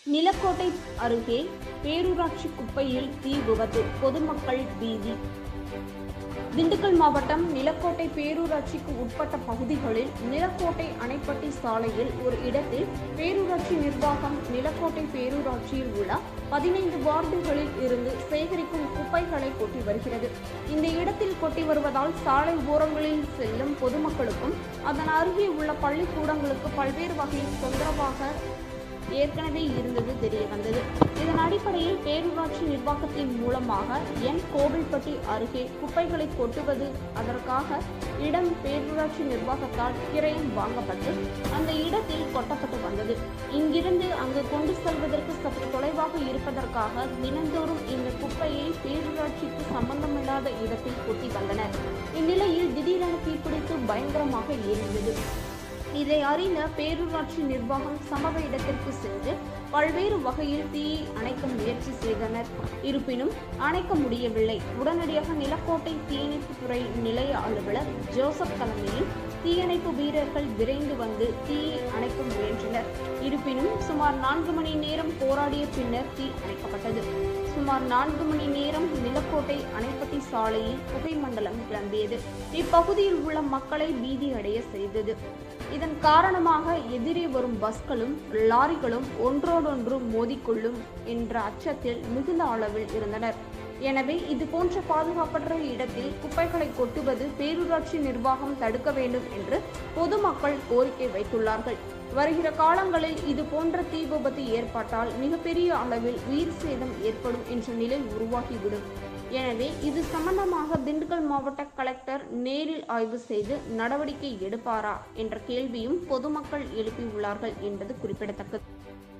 நிலக்கோட்டை அருகே பேரூராட்சி குப்பையில் தீ விபத்து பொதுமக்கள் பீதி திண்டுக்கல் மாவட்டம் நிலக்கோட்டை பேரூராட்சிக்கு உட்பட்ட பகுதிகளில் நிலக்கோட்டை அணைப்பட்டி சாலையில் ஒரு இடத்தில் பேரூராட்சி நிர்வாகம் நிலக்கோட்டை பேரூராட்சியில் உள்ள பதினைந்து வார்டுகளில் இருந்து சேகரிக்கும் குப்பைகளை கொட்டி வருகிறது இந்த இடத்தில் கொட்டி வருவதால் சாலை ஓரங்களில் செல்லும் பொதுமக்களுக்கும் அதன் அருகே உள்ள பள்ளிக்கூடங்களுக்கு பல்வேறு வகையில் தொந்தரவாக ஏற்கனவே இருந்தது தெரிய வந்தது இதன் அடிப்படையில் பேரூராட்சி நிர்வாகத்தின் மூலமாக என் கோவில்பட்டி அருகே குப்பைகளை கொட்டுவது அதற்காக இடம் பேரூராட்சி நிர்வாகத்தால் கிரையம் வாங்கப்பட்டு அந்த இடத்தில் கொட்டப்பட்டு வந்தது இங்கிருந்து அங்கு கொண்டு செல்வதற்கு சற்று தொலைவாக இருப்பதற்காக தினந்தோறும் இந்த குப்பையை பேரூராட்சிக்கு சம்பந்தமில்லாத இடத்தில் கொட்டி வந்தனர் இந்நிலையில் திடீரென தீப்பிடித்து பயங்கரமாக எரிந்தது இதை அறிந்த பேரூராட்சி நிர்வாகம் சம்பவ இடத்திற்கு சென்று பல்வேறு வகையில் தீயை அணைக்க முயற்சி செய்தனர் இருப்பினும் அணைக்க முடியவில்லை உடனடியாக நிலக்கோட்டை தீயணைப்புத்துறை நிலைய அலுவலர் ஜோசப் தலைமையில் தீயணைப்பு வீரர்கள் விரைந்து வந்து தீயை அணைக்க முயன்றனர் இருப்பினும் சுமார் நான்கு மணி நேரம் போராடிய பின்னர் தீ அணைக்கப்பட்டது சுமார் நான்கு மணி நேரம் நிலக்கோட்டை அணைப்பட்டி சாலையில் புகை மண்டலம் கிளம்பியது இப்பகுதியில் உள்ள மக்களை பீதி அடைய செய்தது இதன் காரணமாக எதிரே வரும் பஸ்களும் லாரிகளும் ஒன்றோடொன்று மோதிக்கொள்ளும் என்ற அச்சத்தில் மிகுந்த அளவில் இருந்தனர் எனவே இது போன்ற பாதுகாப்பற்ற இடத்தில் குப்பைகளை கொட்டுவது பேரூராட்சி நிர்வாகம் தடுக்க வேண்டும் என்று பொதுமக்கள் கோரிக்கை வைத்துள்ளார்கள் வருகிற காலங்களில் இது போன்ற தீ விபத்து ஏற்பட்டால் மிகப்பெரிய அளவில் உயிர் சேதம் ஏற்படும் என்ற நிலை உருவாகிவிடும் எனவே இது சம்பந்தமாக திண்டுக்கல் மாவட்ட கலெக்டர் நேரில் ஆய்வு செய்து நடவடிக்கை எடுப்பாரா என்ற கேள்வியும் பொதுமக்கள் எழுப்பியுள்ளார்கள் என்பது குறிப்பிடத்தக்கது